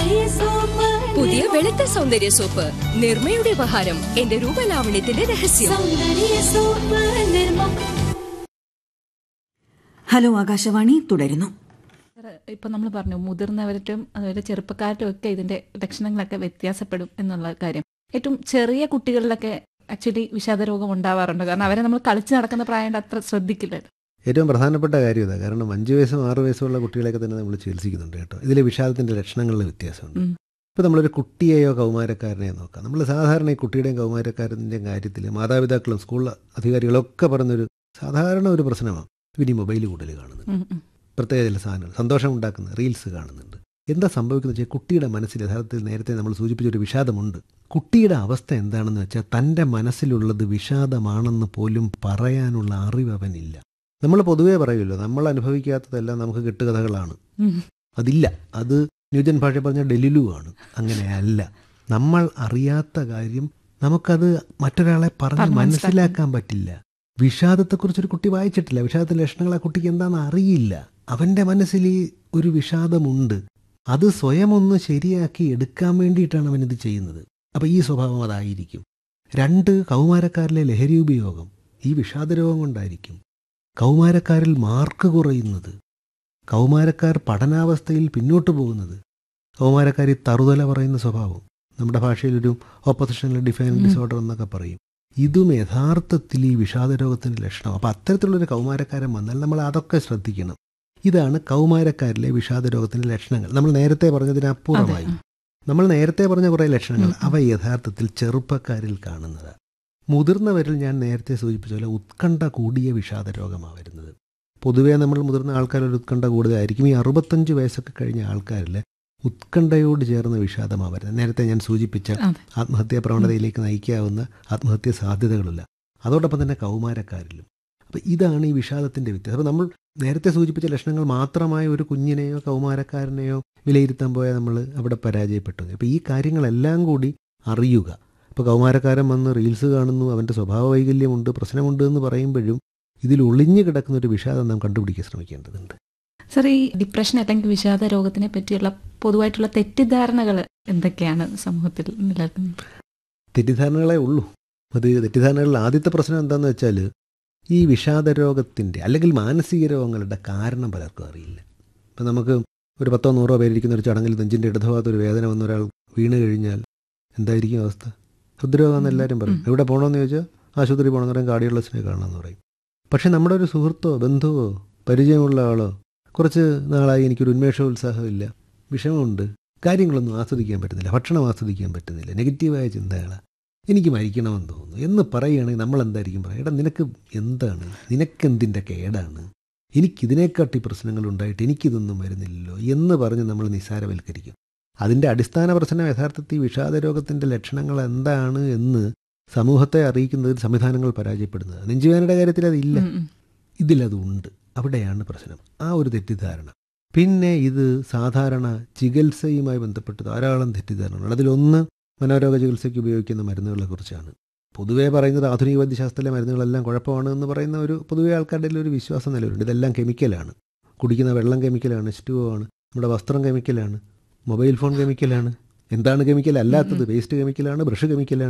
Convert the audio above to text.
പുതിയ വെളുത്ത സൗന്ദര്യ സോപ്പ് നിർമ്മയുടെ ഉപഹാരം എന്റെ രൂപലാവണ്യത്തിന്റെ രഹസ്യം ഹലോ ആകാശവാണി തുടരുന്നു ഇപ്പം നമ്മൾ പറഞ്ഞു മുതിർന്നവരും അതുപോലെ ചെറുപ്പക്കാരും ഒക്കെ ഇതിന്റെ ലക്ഷണങ്ങളൊക്കെ വ്യത്യാസപ്പെടും എന്നുള്ള കാര്യം ഏറ്റവും ചെറിയ കുട്ടികളിലൊക്കെ ആക്ച്വലി വിഷാദരോഗം ഉണ്ടാവാറുണ്ട് കാരണം അവരെ നമ്മൾ കളിച്ച് നടക്കുന്ന പ്രായം അത്ര ശ്രദ്ധിക്കില്ലല്ലോ ഏറ്റവും പ്രധാനപ്പെട്ട കാര്യം ഇതാ കാരണം അഞ്ച് വയസ്സും ആറ് വയസ്സുള്ള കുട്ടികളെയൊക്കെ തന്നെ നമ്മൾ ചികിത്സിക്കുന്നുണ്ട് കേട്ടോ ഇതിലെ വിഷാദത്തിൻ്റെ ലക്ഷണങ്ങളിൽ വ്യത്യാസമുണ്ട് ഉം. ഇപ്പോൾ നമ്മളൊരു കുട്ടിയെയോ കൗമാരക്കാരനെയോ നോക്കാം നമ്മൾ സാധാരണ ഈ കുട്ടിയുടെയും കൗമാരക്കാരൻ്റെയും കാര്യത്തിൽ മാതാപിതാക്കളും സ്കൂൾ അധികാരികളൊക്കെ പറഞ്ഞൊരു സാധാരണ ഒരു പ്രശ്നമാണ് ഇവര് ഈ മൊബൈൽ കൂടുതൽ കാണുന്നുണ്ട് ഉം, ഉം. പ്രത്യേക ചില സാധനങ്ങൾ സന്തോഷം ഉണ്ടാക്കുന്ന റീൽസ് കാണുന്നുണ്ട് എന്താ സംഭവിക്കുന്നത് വെച്ചാൽ കുട്ടിയുടെ മനസ്സിൽ യഥാർത്ഥത്തിൽ നേരത്തെ നമ്മൾ സൂചിപ്പിച്ച ഒരു വിഷാദമുണ്ട് കുട്ടിയുടെ അവസ്ഥ എന്താണെന്ന് വെച്ചാൽ തൻ്റെ മനസ്സിലുള്ളത് വിഷാദമാണെന്ന് പോലും പറയാനുള്ള അറിവ് അവനില്ല നമ്മൾ പൊതുവേ പറയുമല്ലോ നമ്മൾ അനുഭവിക്കാത്തതെല്ലാം നമുക്ക് കെട്ടുകഥകളാണ് ഉം. അതില്ല അത് ന്യൂജൻ ഭാഷ പറഞ്ഞ ഡെലിലു ആണ് അങ്ങനെയല്ല നമ്മൾ അറിയാത്ത കാര്യം നമുക്കത് മറ്റൊരാളെ പറഞ്ഞ് പറഞ്ഞ് മനസ്സിലാക്കാൻ പറ്റില്ല വിഷാദത്തെക്കുറിച്ചൊരു കുട്ടി വായിച്ചിട്ടില്ല വിഷാദത്തിൻ്റെ ലക്ഷണങ്ങൾ ആ കുട്ടിക്ക് എന്താണെന്ന് അറിയില്ല അവൻ്റെ മനസ്സിൽ ഈ ഒരു വിഷാദമുണ്ട് അത് സ്വയം ഒന്ന് ശരിയാക്കി എടുക്കാൻ വേണ്ടിയിട്ടാണ് അവനിത് ചെയ്യുന്നത് അപ്പോൾ ഈ സ്വഭാവം അതായിരിക്കും രണ്ട് കൗമാരക്കാരിലെ ലഹരി ഉപയോഗം ഈ വിഷാദരോഗം കൊണ്ടായിരിക്കും കൗമാരക്കാരിൽ മാർക്ക് കുറയുന്നത് കൗമാരക്കാർ പഠനാവസ്ഥയിൽ പിന്നോട്ട് പോകുന്നത് കൗമാരക്കാർ ഈ തറുതല പറയുന്ന സ്വഭാവം നമ്മുടെ ഭാഷയിലൊരു ഓപ്പോസിഷണൽ ഡിഫൈൻ ഉം. ഡിസോർഡർ എന്നൊക്കെ പറയും ഇതും യഥാർത്ഥത്തിൽ ഈ വിഷാദരോഗത്തിൻ്റെ ലക്ഷണം അപ്പോൾ അത്തരത്തിലുള്ളൊരു കൗമാരക്കാരൻ വന്നാൽ നമ്മൾ അതൊക്കെ ശ്രദ്ധിക്കണം ഇതാണ് കൗമാരക്കാരിലെ വിഷാദരോഗത്തിൻ്റെ ലക്ഷണങ്ങൾ നമ്മൾ നേരത്തെ അതെ പറഞ്ഞതിനപ്പുറമായി ഉം. നമ്മൾ നേരത്തെ പറഞ്ഞ കുറേ ലക്ഷണങ്ങൾ ഉം, ഉം. അവ യഥാർത്ഥത്തിൽ ചെറുപ്പക്കാരിൽ കാണുന്നത് മുതിർന്നവരിൽ ഞാൻ നേരത്തെ സൂചിപ്പിച്ച പോലെ ഉത്കണ്ഠ കൂടിയ വിഷാദ രോഗമാണ് വരുന്നത് പൊതുവേ നമ്മൾ മുതിർന്ന ആൾക്കാരിൽ ഉത്കണ്ഠ കൂടുതലായിരിക്കും ഈ അറുപത്തഞ്ച് വയസ്സൊക്കെ കഴിഞ്ഞ ആൾക്കാരിൽ ഉത്കണ്ഠയോട് ചേർന്ന വിഷാദമാണ് വരുന്നത് നേരത്തെ ഞാൻ സൂചിപ്പിച്ച അതെ. ആത്മഹത്യാ പ്രവണതയിലേക്ക് നയിക്കാവുന്ന ആത്മഹത്യാ സാധ്യതകളില്ല അതോടൊപ്പം തന്നെ കൗമാരക്കാരിലും അപ്പോൾ ഇതാണ് ഈ വിഷാദത്തിൻ്റെ വ്യത്യാസം അപ്പോൾ നമ്മൾ നേരത്തെ സൂചിപ്പിച്ച ലക്ഷണങ്ങൾ മാത്രമായ ഒരു കുഞ്ഞിനെയോ കൗമാരക്കാരനെയോ വിലയിരുത്താൻ പോയാൽ നമ്മൾ അവിടെ പരാജയപ്പെട്ടു അപ്പോൾ ഈ കാര്യങ്ങളെല്ലാം കൂടി അറിയുക ഇപ്പോൾ കൗമാരക്കാരൻ വന്ന് റീൽസ് കാണുന്നു അവൻ്റെ സ്വഭാവ വൈകല്യമുണ്ട് പ്രശ്നമുണ്ട് എന്ന് പറയുമ്പോഴും ഇതിൽ ഒളിഞ്ഞു കിടക്കുന്ന ഒരു വിഷാദം നാം കണ്ടുപിടിക്കാൻ ശ്രമിക്കേണ്ടതുണ്ട് സർ ഈ ഡിപ്രഷൻ അല്ലെങ്കിൽ വിഷാദ രോഗത്തിനെ പറ്റിയുള്ള പൊതുവായിട്ടുള്ള തെറ്റിദ്ധാരണകൾ എന്തൊക്കെയാണ് സമൂഹത്തിൽ നിലനിൽക്കുന്നത് തെറ്റിദ്ധാരണകളേ ഉള്ളൂ അത് തെറ്റിദ്ധാരണകളിൽ ആദ്യത്തെ പ്രശ്നം എന്താണെന്ന് വെച്ചാൽ ഈ വിഷാദ രോഗത്തിൻ്റെ അല്ലെങ്കിൽ മാനസിക രോഗങ്ങളുടെ കാരണം പലർക്കും അറിയില്ല ഇപ്പം നമുക്ക് ഒരു പത്തോ നൂറോ പേരിരിക്കുന്ന ഒരു ചടങ്ങിൽ നെഞ്ചിൻ്റെ ഇടതുഭാഗത്ത് ഒരു വേദന വന്ന ഒരാൾ വീണ് കഴിഞ്ഞാൽ എന്തായിരിക്കും അവസ്ഥ ഹൃദ്രോഗമെന്ന് എല്ലാവരും പറയും ഉം. എവിടെ പോകണമെന്ന് ചോദിച്ചാൽ ആശുപത്രി പോകണമെന്ന് പറയും കാർഡിയോളജിസ്റ്റിനെ കാണണമെന്ന് പറയും പക്ഷെ നമ്മുടെ ഒരു സുഹൃത്തോ ബന്ധുവോ പരിചയമുള്ള ആളോ കുറച്ച് നാളായി എനിക്കൊരു ഉന്മേഷോത്സാഹമില്ല വിഷമമുണ്ട് കാര്യങ്ങളൊന്നും ആസ്വദിക്കാൻ പറ്റുന്നില്ല ഭക്ഷണം ആസ്വദിക്കാൻ പറ്റുന്നില്ല നെഗറ്റീവായ ചിന്തകളാണ് എനിക്ക് മരിക്കണമെന്ന് തോന്നുന്നു എന്ന് പറയുകയാണെങ്കിൽ നമ്മൾ എന്തായിരിക്കും പറയുക എടാ നിനക്ക് എന്താണ് നിനക്കെന്തിൻ്റെ കേടാണ് എനിക്കിതിനെക്കാട്ടി പ്രശ്നങ്ങൾ ഉണ്ടായിട്ട് എനിക്കിതൊന്നും വരുന്നില്ലല്ലോ എന്ന് പറഞ്ഞ് നമ്മൾ നിസ്സാരവൽക്കരിക്കും അതിൻ്റെ അടിസ്ഥാന പ്രശ്നം യഥാർത്ഥത്തിൽ വിഷാദരോഗത്തിൻ്റെ ലക്ഷണങ്ങൾ എന്താണ് എന്ന് സമൂഹത്തെ അറിയിക്കുന്നതിൽ സംവിധാനങ്ങൾ പരാജയപ്പെടുന്നത് നെഞ്ചുവേനയുടെ കാര്യത്തിൽ അതില്ല ഉം, ഉം. ഇതിലതുണ്ട് അവിടെയാണ് പ്രശ്നം ആ ഒരു തെറ്റിദ്ധാരണ പിന്നെ ഇത് സാധാരണ ചികിത്സയുമായി ബന്ധപ്പെട്ട് ധാരാളം തെറ്റിദ്ധാരണകൾ അതിലൊന്ന് മനോരോഗ ചികിത്സയ്ക്ക് ഉപയോഗിക്കുന്ന മരുന്നുകളെ കുറിച്ചാണ് പൊതുവേ പറയുന്നത് ആധുനിക വൈദ്യശാസ്ത്രത്തിലെ മരുന്നുകളെല്ലാം കുഴപ്പമാണ് എന്ന് പറയുന്ന ഒരു പൊതുവേ ആൾക്കാരുടെ ഇടയിൽ ഒരു വിശ്വാസം നിലവിലുണ്ട് ഇതെല്ലാം കെമിക്കലാണ് കുടിക്കുന്ന വെള്ളം കെമിക്കലാണ് സ്റ്റൂവോ ആണ് നമ്മുടെ വസ്ത്രം കെമിക്കലാണ് മൊബൈൽ ഫോൺ കെമിക്കലാണ് എന്താണ് കെമിക്കൽ അല്ലാത്തത് വേസ്റ്റ് കെമിക്കലാണ് ബ്രഷ് കെമിക്കലാണ്